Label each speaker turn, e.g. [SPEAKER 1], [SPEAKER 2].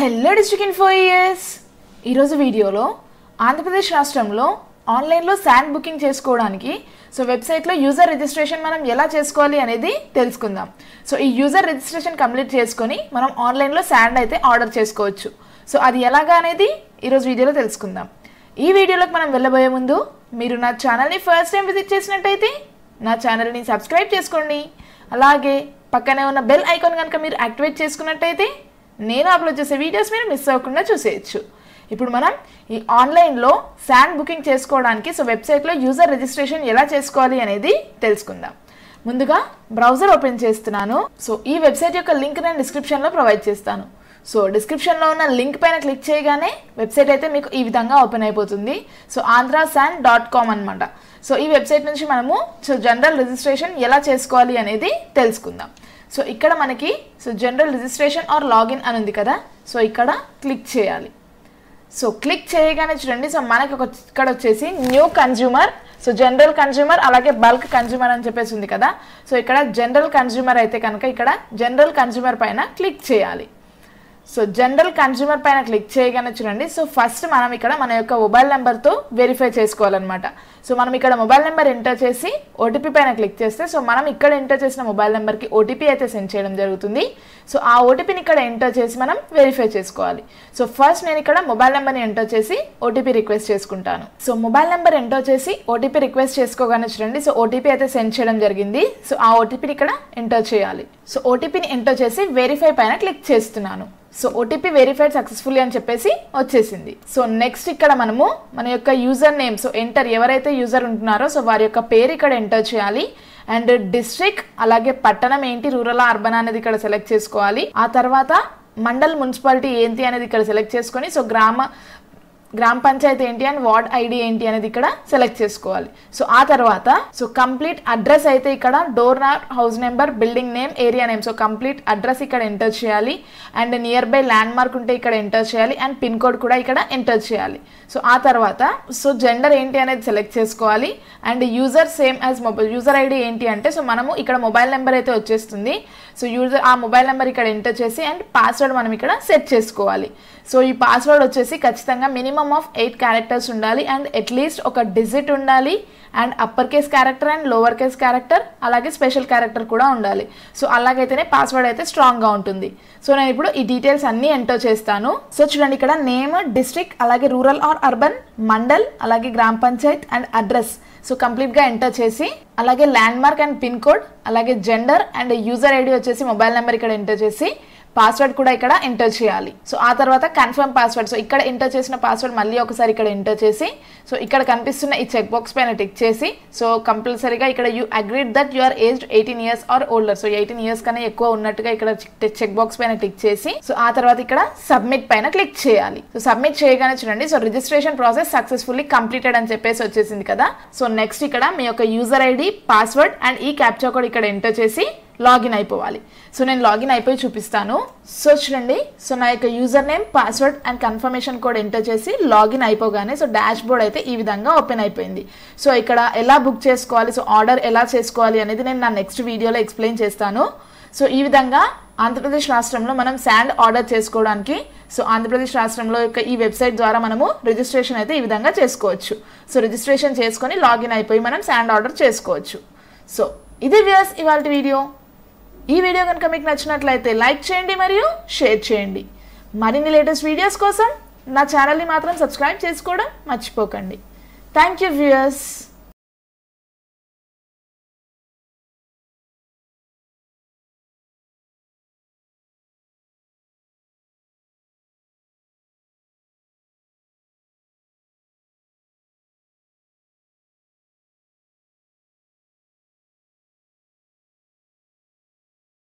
[SPEAKER 1] hello district ఇన్ఫోయర్స్ ఈరోజు వీడియోలో ఆంధ్రప్రదేశ్ రాష్ట్రంలో ఆన్లైన్లో శాండ్ బుకింగ్ చేసుకోవడానికి సో వెబ్సైట్లో యూజర్ రిజిస్ట్రేషన్ మనం ఎలా చేసుకోవాలి అనేది తెలుసుకుందాం సో ఈ యూజర్ రిజిస్ట్రేషన్ కంప్లీట్ చేసుకొని మనం ఆన్లైన్లో శాండ్ అయితే ఆర్డర్ చేసుకోవచ్చు సో అది ఎలాగా అనేది ఈరోజు వీడియోలో తెలుసుకుందాం ఈ వీడియోలోకి మనం వెళ్ళబోయే ముందు మీరు నా ఛానల్ని ఫస్ట్ టైం విజిట్ చేసినట్టయితే నా ఛానల్ని సబ్స్క్రైబ్ చేసుకోండి అలాగే పక్కనే ఉన్న బెల్ ఐకాన్ కనుక మీరు యాక్టివేట్ చేసుకున్నట్టయితే నేను అప్లోడ్ చేసే వీడియోస్ మీరు మిస్ అవ్వకుండా చూసేయచ్చు ఇప్పుడు మనం ఈ ఆన్లైన్లో శాండ్ బుకింగ్ చేసుకోవడానికి సో వెబ్సైట్లో యూజర్ రిజిస్ట్రేషన్ ఎలా చేసుకోవాలి అనేది తెలుసుకుందాం ముందుగా బ్రౌజర్ ఓపెన్ చేస్తున్నాను సో ఈ వెబ్సైట్ యొక్క లింక్ నేను డిస్క్రిప్షన్లో ప్రొవైడ్ చేస్తాను సో డిస్క్రిప్షన్లో ఉన్న లింక్ పైన క్లిక్ చేయగానే వెబ్సైట్ అయితే మీకు ఈ విధంగా ఓపెన్ అయిపోతుంది so Andhra sand dot com అనమాట సో ఈ వెబ్సైట్ నుంచి మనము సో జనరల్ రిజిస్ట్రేషన్ ఎలా చేసుకోవాలి అనేది తెలుసుకుందాం సో ఇక్కడ మనకి so general registration or login అని ఉంది కదా సో ఇక్కడ క్లిక్ చేయాలి సో క్లిక్ చేయగానే చూడండి సో మనకి ఒక ఇక్కడ వచ్చేసి new consumer so general consumer అలాగే బల్క్ కన్జ్యూమర్ అని చెప్పేసి ఉంది కదా సో ఇక్కడ జనరల్ కన్జ్యూమర్ అయితే కనుక ఇక్కడ జనరల్ కన్జ్యూమర్ పైన క్లిక్ చేయాలి సో జనరల్ కన్జ్యూమర్ పైన క్లిక్ చేయగానే చూడండి సో ఫస్ట్ మనం ఇక్కడ మన యొక్క మొబైల్ నెంబర్తో వెరిఫై చేసుకోవాలన్నమాట సో మనం ఇక్కడ మొబైల్ నెంబర్ ఎంటర్ చేసి ఓటీపీ పైన క్లిక్ చేస్తే సో మనం ఇక్కడ ఎంటర్ చేసిన మొబైల్ నెంబర్కి ఓటీపీ అయితే సెండ్ చేయడం జరుగుతుంది సో ఆ ఓటీపీని ఇక్కడ ఎంటర్ చేసి మనం వెరిఫై చేసుకోవాలి సో ఫస్ట్ నేను ఇక్కడ మొబైల్ నెంబర్ని ఎంటర్ చేసి ఓటీపీ రిక్వెస్ట్ చేసుకుంటాను సో మొబైల్ నెంబర్ ఎంటర్ చేసి ఓటీపీ రిక్వెస్ట్ చేసుకోగానే చూడండి సో ఓటీపీ అయితే సెండ్ చేయడం జరిగింది సో ఆ ఓటీపీని ఇక్కడ ఎంటర్ చేయాలి సో ఓటీపీని ఎంటర్ చేసి వెరిఫై పైన క్లిక్ చేస్తున్నాను సో ఓటీపీ వెరిఫైడ్ సక్సెస్ఫుల్లీ అని చెప్పేసి వచ్చేసింది సో నెక్స్ట్ ఇక్కడ మనము మన యొక్క యూజర్ నేమ్ సో ఎంటర్ ఎవరైతే యూజర్ ఉంటున్నారో సో వారి యొక్క పేరు ఇక్కడ ఎంటర్ చేయాలి అండ్ డిస్ట్రిక్ట్ అలాగే పట్టణం ఏంటి రూరల్ అర్బన్ అనేది ఇక్కడ సెలెక్ట్ చేసుకోవాలి ఆ తర్వాత మండల్ మున్సిపాలిటీ ఏంటి అనేది ఇక్కడ సెలెక్ట్ చేసుకొని సో గ్రామ గ్రామ పంచాయతీ ఏంటి అండ్ వార్డ్ ఐడి ఏంటి అనేది ఇక్కడ సెలెక్ట్ చేసుకోవాలి సో ఆ తర్వాత సో కంప్లీట్ అడ్రస్ అయితే ఇక్కడ door house number building name area name so complete address ఇక్కడ ఎంటర్ చేయాలి and nearby landmark ఉంటే ఇక్కడ ఎంటర్ చేయాలి అండ్ పిన్ కోడ్ కూడా ఇక్కడ ఎంటర్ చేయాలి సో ఆ తర్వాత సో జెండర్ ఏంటి అనేది సెలెక్ట్ చేసుకోవాలి and user same as mobile user ID ఏంటి అంటే సో మనము ఇక్కడ మొబైల్ నెంబర్ అయితే వచ్చేస్తుంది సో యూజర్ ఆ మొబైల్ నెంబర్ ఇక్కడ ఎంటర్ చేసి అండ్ పాస్వర్డ్ మనం ఇక్కడ సెట్ చేసుకోవాలి సో ఈ పాస్వర్డ్ వచ్చేసి ఖచ్చితంగా మినిమం ఆఫ్ ఎయిట్ క్యారెక్టర్స్ ఉండాలి అండ్ అట్లీస్ట్ ఒక డిజిట్ ఉండాలి and upper case character and lower case character అలాగే స్పెషల్ క్యారెక్టర్ కూడా ఉండాలి సో అలాగైతేనే పాస్వర్డ్ అయితే స్ట్రాంగ్గా ఉంటుంది సో నేను ఇప్పుడు ఈ డీటెయిల్స్ అన్నీ ఎంటర్ చేస్తాను సో చూడండి ఇక్కడ నేమ్ డిస్ట్రిక్ట్ అలాగే రూరల్ ఆర్ అర్బన్ మండల్ అలాగే గ్రామ పంచాయత్ అండ్ అడ్రస్ సో కంప్లీట్గా ఎంటర్ చేసి అలాగే landmark and pin code అలాగే జెండర్ అండ్ యూజర్ ఐడి వచ్చేసి మొబైల్ నెంబర్ ఇక్కడ ఎంటర్ చేసి పాస్వర్డ్ కూడా ఇక్కడ ఎంటర్ చేయాలి సో ఆ తర్వాత కన్ఫర్మ్ పాస్వర్డ్ సో ఇక్కడ ఎంటర్ చేసిన పాస్వర్డ్ మళ్ళీ ఒకసారి ఇక్కడ ఎంటర్ చేసి సో ఇక్కడ కనిపిస్తున్న ఈ చెక్ బాక్స్ పైన టిక్ చేసి సో కంపల్సరీగా ఇక్కడ you agreed that you are aged eighteen years or older so eighteen years కన్నా ఎక్కువ ఉన్నట్టుగా ఇక్కడ చెక్ బాక్స్ పైన టిక్ చేసి సో ఆ తర్వాత ఇక్కడ సబ్మిట్ పైన క్లిక్ చేయాలి సో సబ్మిట్ చేయగానే చూడండి so registration process successfully completed అని చెప్పేసి వచ్చేసింది కదా సో నెక్స్ట్ ఇక్కడ మీ యొక్క యూజర్ ఐడి పాస్వర్డ్ అండ్ ఈ క్యాప్చా కోడ్ ఇక్కడ ఎంటర్ చేసి లాగిన్ అయిపోవాలి సో నేను లాగిన్ అయిపోయి చూపిస్తాను సో చూడండి సో నా యొక్క user name password and confirmation code enter చేసి లాగిన్ అయిపోగానే సో డాష్ బోర్డ్ అయితే ఈ విధంగా ఓపెన్ అయిపోయింది సో ఇక్కడ ఎలా బుక్ చేసుకోవాలి సో ఆర్డర్ ఎలా చేసుకోవాలి అనేది నేను నా నెక్స్ట్ వీడియోలో ఎక్స్ప్లెయిన్ చేస్తాను సో ఈ విధంగా ఆంధ్రప్రదేశ్ రాష్ట్రంలో మనం శాండ్ ఆర్డర్ చేసుకోవడానికి సో ఆంధ్రప్రదేశ్ రాష్ట్రంలో యొక్క ఈ వెబ్సైట్ ద్వారా మనము రిజిస్ట్రేషన్ అయితే ఈ విధంగా చేసుకోవచ్చు సో రిజిస్ట్రేషన్ చేసుకొని లాగిన్ అయిపోయి మనం శాండ్ ఆర్డర్ చేసుకోవచ్చు సో ఇది వ్యూస్ ఇవాళ వీడియో ఈ వీడియో కనుక మీకు నచ్చినట్లయితే లైక్ చేయండి మరియు షేర్ చేయండి మరిన్ని లేటెస్ట్ వీడియోస్ కోసం నా ఛానల్ని మాత్రం సబ్స్క్రైబ్ చేసుకోవడం మర్చిపోకండి థ్యాంక్ యూ వ్యూయర్స్